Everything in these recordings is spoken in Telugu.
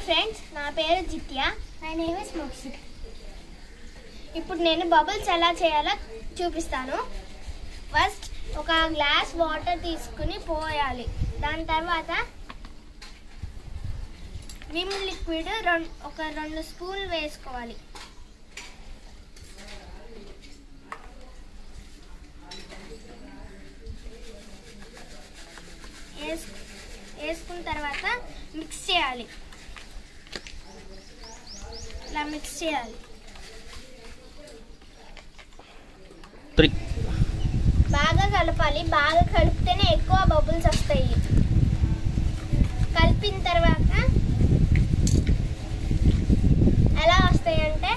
ఫ్రెండ్స్ నా పేరు Jitya my name is Mokshith ఇప్పుడు నేను బబుల్స్ ఎలా చేయాలో చూపిస్తాను ఫస్ట్ ఒక గ్లాస్ వాటర్ తీసుకుని పోయాలి దాని తర్వాత విమ్ లిక్విడ్ రెండు ఒక రెండు స్పూన్లు వేసుకోవాలి వేసు వేసుకున్న తర్వాత మిక్స్ చేయాలి ఇలా మిక్స్ చేయాలి త్రీ బాగా కలపాలి బాగా కలిపితేనే ఎక్కువ బబుల్స్ వస్తాయి కలిపిన తర్వాత ఎలా వస్తాయి అంటే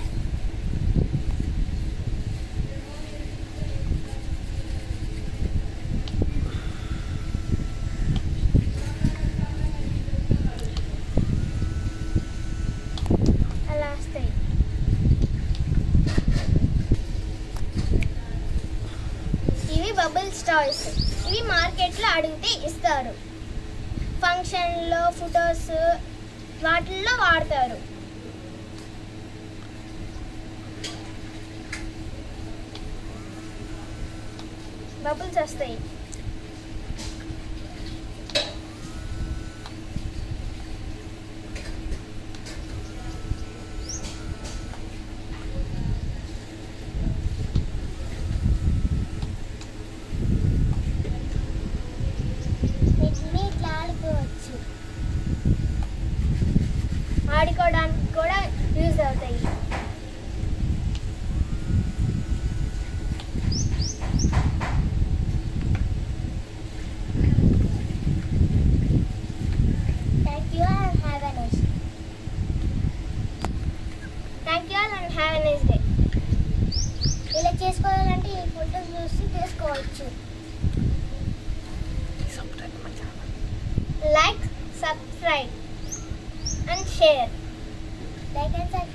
అలా వస్తాయి ఇవి బబుల్ స్టాల్స్ ఇవి మార్కెట్లో అడిగితే ఇస్తారు ఫంక్షన్లో ఫొటోస్ వాటిల్లో వాడతారు బబుల్స్ వస్తాయి వీటిని ఇట్లా ఆడుకోవచ్చు ఆడుకోవడానికి కూడా యూజ్ అవుతాయి thank you and have a nice thank you and have a nice day ఇలా చేసుకోవాలంటే ఈ ఫోటో చూసి చేసుకోవచ్చు like subscribe and share like and